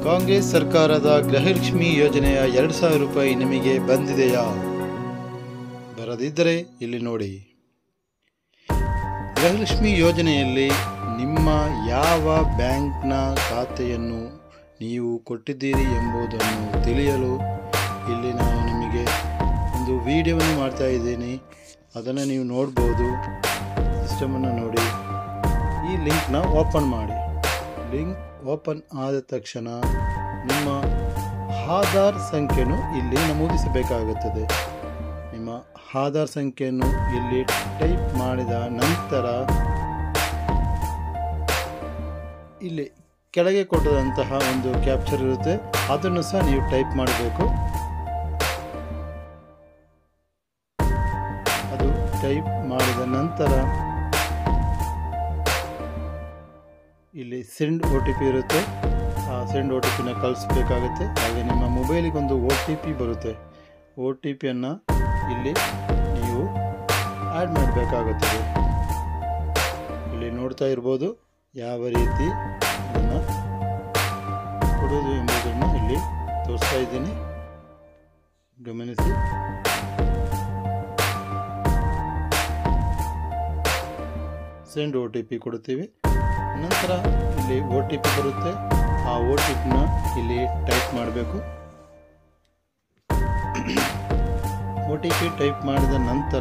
ಕಾಂಗ್ರೆಸ್ ಸರ್ಕಾರದ ಗೃಹಲಕ್ಷ್ಮಿ ಯೋಜನೆಯ ಎರಡು ಸಾವಿರ ರೂಪಾಯಿ ನಿಮಗೆ ಬಂದಿದೆಯಾ ಬರದಿದ್ದರೆ ಇಲ್ಲಿ ನೋಡಿ ಗೃಹಲಕ್ಷ್ಮಿ ಯೋಜನೆಯಲ್ಲಿ ನಿಮ್ಮ ಯಾವ ಬ್ಯಾಂಕ್ನ ಖಾತೆಯನ್ನು ನೀವು ಕೊಟ್ಟಿದ್ದೀರಿ ಎಂಬುದನ್ನು ತಿಳಿಯಲು ಇಲ್ಲಿ ನಾನು ನಿಮಗೆ ಒಂದು ವಿಡಿಯೋವನ್ನು ಮಾಡ್ತಾ ಇದ್ದೀನಿ ಅದನ್ನು ನೀವು ನೋಡ್ಬೋದು ಸಿಸ್ಟಮನ್ನು ನೋಡಿ ಈ ಲಿಂಕ್ನ ಓಪನ್ ಮಾಡಿ ಲಿಂಕ್ ಓಪನ್ ಆದ ತಕ್ಷಣ ನಿಮ್ಮ ಆಧಾರ್ ಸಂಖ್ಯೆಯನ್ನು ಇಲ್ಲಿ ನಮೂದಿಸಬೇಕಾಗುತ್ತದೆ ನಿಮ್ಮ ಆಧಾರ್ ಸಂಖ್ಯೆಯನ್ನು ಇಲ್ಲಿ ಟೈಪ್ ಮಾಡಿದ ನಂತರ ಇಲ್ಲಿ ಕೆಳಗೆ ಕೊಟ್ಟದಂತಹ ಒಂದು ಕ್ಯಾಪ್ಚರ್ ಇರುತ್ತೆ ಅದನ್ನು ಸಹ ನೀವು ಟೈಪ್ ಮಾಡಬೇಕು ಅದು ಟೈಪ್ ಮಾಡಿದ ನಂತರ ಇಲ್ಲಿ ಸೆಂಡ್ ಒ ಟಿ ಪಿ ಇರುತ್ತೆ ಆ ಸೆಂಡ್ ಒ ಟಿ ಪಿನ ಕಳಿಸ್ಬೇಕಾಗುತ್ತೆ ಹಾಗೆ ನಿಮ್ಮ ಮೊಬೈಲಿಗೆ ಒಂದು ಒ ಟಿ ಪಿ ಬರುತ್ತೆ ಒ ಟಿ ಪಿಯನ್ನು ಇಲ್ಲಿ ನೀವು ಆ್ಯಡ್ ಮಾಡಬೇಕಾಗುತ್ತದೆ ಇಲ್ಲಿ ನೋಡ್ತಾ ಇರ್ಬೋದು ಯಾವ ರೀತಿ ಅದನ್ನು ಕೊಡೋದು ಎಂಬುದನ್ನು ಇಲ್ಲಿ ತೋರಿಸ್ತಾ ಇದ್ದೀನಿ ಗಮನಿಸಿ ಸೆಂಡ್ ಒ ಟಿ ಪಿ ಕೊಡ್ತೀವಿ ನಂತರ ಇಲ್ಲಿ ಒ ಟಿ ಪಿ ಬರುತ್ತೆ ಆ ಒ ಟಿ ಪಿನ ಇಲ್ಲಿ ಟೈಪ್ ಮಾಡಬೇಕು ಒ ಟಿ ಪಿ ಟೈಪ್ ಮಾಡಿದ ನಂತರ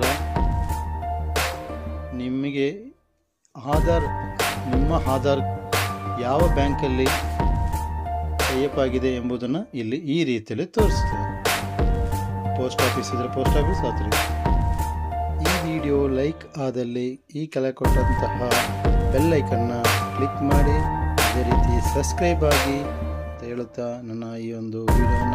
ನಿಮಗೆ ಆಧಾರ್ ನಿಮ್ಮ ಆಧಾರ್ ಯಾವ ಬ್ಯಾಂಕಲ್ಲಿ ಟೈಪ್ ಆಗಿದೆ ಎಂಬುದನ್ನು ಇಲ್ಲಿ ಈ ರೀತಿಯಲ್ಲಿ ತೋರಿಸ್ತೇವೆ ಪೋಸ್ಟ್ ಆಫೀಸ್ ಇದ್ದರೆ ಪೋಸ್ಟ್ ಆಫೀಸ್ ಹತ್ರ ಈ ವಿಡಿಯೋ ಲೈಕ್ ಆದಲ್ಲಿ ಈ ಕೆಳ ಕೊಟ್ಟಂತಹ ಬೆಲ್ಲೈಕನ್ನ ಕ್ಲಿಕ್ ಮಾಡಿ ಅದೇ ರೀತಿ ಸಬ್ಸ್ಕ್ರೈಬ್ ಆಗಿ ಅಂತ ಹೇಳುತ್ತಾ ನನ್ನ ಈ ಒಂದು ವಿಡಿಯೋನ